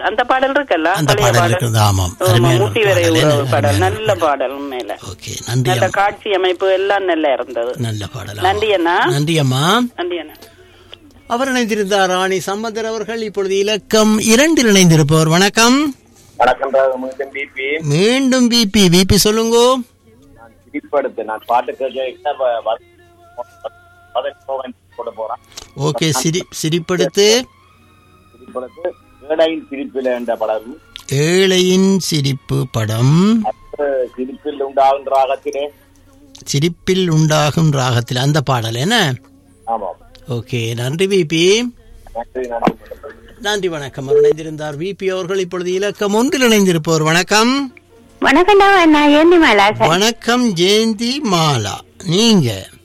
அந்த பாடல் இருக்குல்ல அந்த பழைய பாடல் பாடல் இருக்கிறது ஆமாம் ஆமா, அருமையான ஒரு முட்டி வரை பாடல். உறவு என்ன பாடல் அருமையான நல்ல பாடல் உண்மையில ஓகே நன்றி நல்ல அம்மா. காட்சி அமைப்பு எல்லாம் நல்லா இருந்தது நல்ல பாடல் நன்றி அண்ணா நன்றி அம்மா நன்றி அண்ணா அவர் இணைந்திருந்தார் ராணி சம்பந்தர் அவர்கள் இப்பொழுது இலக்கம் இரண்டில் இணைந்திருப்பவர் வணக்கம் வணக்கம் மீண்டும் பிபி மீண்டும் பிபி பிபி சொல்லுங்க நான் சிரிப்படுத்து நான் பாட்டு கேட்க போட போறேன் ஓகே சிரி சிரிப்படுத்து சிரிப்படுத்து ஏழையின் சிரிப்பில் என்ற படம் ஏழையின் சிரிப்பு படம் அடுத்து சிரிப்பில் உண்டாகும் ராகத்திலே சிரிப்பில் உண்டாகும் ராகத்தில் அந்த பாடல் என்ன ஆமாம் ஓகே நன்றி விபி நன்றி நன்றி நன்றி வணக்கம் அவர் இணைந்திருந்தார் விபி அவர்கள் இப்பொழுது இலக்கம் ஒன்றில் இணைந்திருப்பவர் வணக்கம் வணக்கம் நான் ஏந்தி மேலா வணக்கம் ஜெயந்தி மாலா நீங்க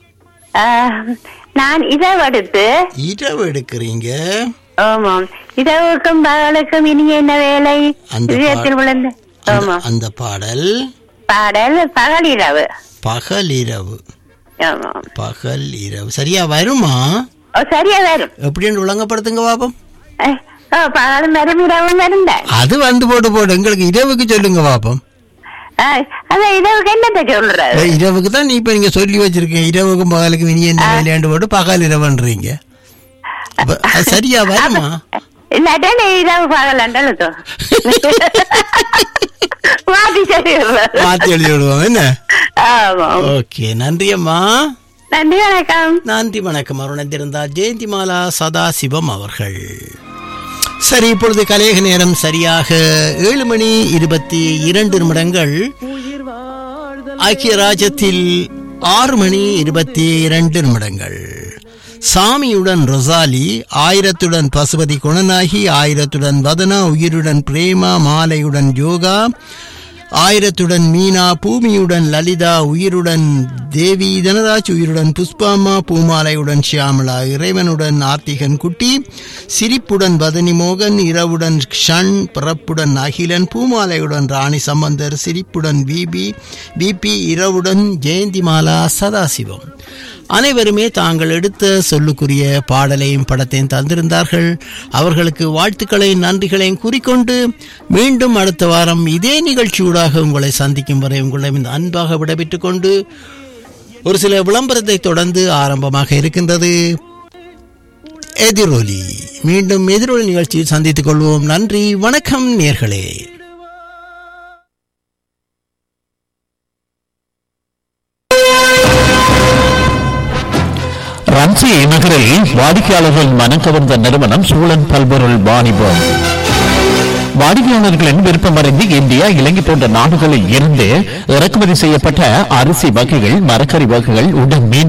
நான் இதை எடுத்து இரவு எடுக்கிறீங்க ஆமாம் இரவுக்கும் பகலுக்கும் இனி என்ன வேலை அந்த பா- இதயத்தில் விழுந்து அந்த- ஆமா அந்த பாடல் பாடல் பகல் இரவு பகல் இரவு ஆமா பகல் இரவு சரியா வருமா ஓ சரியா வரும் எப்படின்னு விளங்கப்படுத்துங்க பாப்போம் அஹ், ஓ பகலும் வரும் இரவும் வருந்தேன் அது வந்து போட்டு போட்டு எங்களுக்கு இரவுக்கு சொல்லுங்க பாப்போம் அதான் இரவுக்கு என்னத்தை சொல்றது ஏய், இரவுக்கு தான் நீ இப்ப நீங்க சொல்லி வச்சிருக்கீங்க இரவுக்கும் பகலுக்கும் இனி என்ன விளையாண்டு போட்டு பகல் இரவுன்றீங்க அப்ப அது சரியா வருமா இல்லாட்டா நீ இரவு பகல் அண்டழுத்தோ மாத்தி சொல்லிடுறது மாத்தி எழுதி விடுவோம் என்ன ஆமா ஓகே நன்றி அம்மா நன்றி வணக்கம் நன்றி வணக்கம் அருணந்திருந்தார் ஜெயந்தி மாலா சதாசிவம் அவர்கள் சரி இப்பொழுது கலேக நேரம் சரியாக ஏழு மணி இருபத்தி இரண்டு நிமிடங்கள் ஐக்கிய ராஜ்யத்தில் ஆறு மணி இருபத்தி இரண்டு நிமிடங்கள் சாமியுடன் ரொசாலி ஆயிரத்துடன் பசுபதி குணநாயகி ஆயிரத்துடன் வதனா உயிருடன் பிரேமா மாலையுடன் யோகா ஆயிரத்துடன் மீனா பூமியுடன் லலிதா உயிருடன் தேவி தனராஜ் உயிருடன் புஷ்பாமா பூமாலையுடன் ஷியாமலா இறைவனுடன் ஆர்த்திகன் குட்டி சிரிப்புடன் பதனி மோகன் இரவுடன் ஷண் பிறப்புடன் அகிலன் பூமாலையுடன் ராணி சம்பந்தர் சிரிப்புடன் பிபி பிபி இரவுடன் ஜெயந்திமாலா சதாசிவம் அனைவருமே தாங்கள் எடுத்த சொல்லுக்குரிய பாடலையும் படத்தையும் தந்திருந்தார்கள் அவர்களுக்கு வாழ்த்துக்களையும் நன்றிகளையும் கூறிக்கொண்டு மீண்டும் அடுத்த வாரம் இதே நிகழ்ச்சியூடாக உங்களை சந்திக்கும் வரை உங்களை இந்த அன்பாக விடைபெற்றுக் கொண்டு ஒரு சில விளம்பரத்தை தொடர்ந்து ஆரம்பமாக இருக்கின்றது எதிரொலி மீண்டும் எதிரொலி நிகழ்ச்சியில் சந்தித்துக் கொள்வோம் நன்றி வணக்கம் நேர்களே ரன்சி நகரில் வாடிக்கையாளர்கள் மனம் கவர்ந்த நிறுவனம் சூழன் பல்பொருள் வாணிபம் வாடிக்கையாளர்களின் விருப்பமறிந்து இந்தியா இலங்கை போன்ற நாடுகளில் இருந்து இறக்குமதி செய்யப்பட்ட அரிசி வகைகள் மரக்கறி வகைகள் உடன் மீன்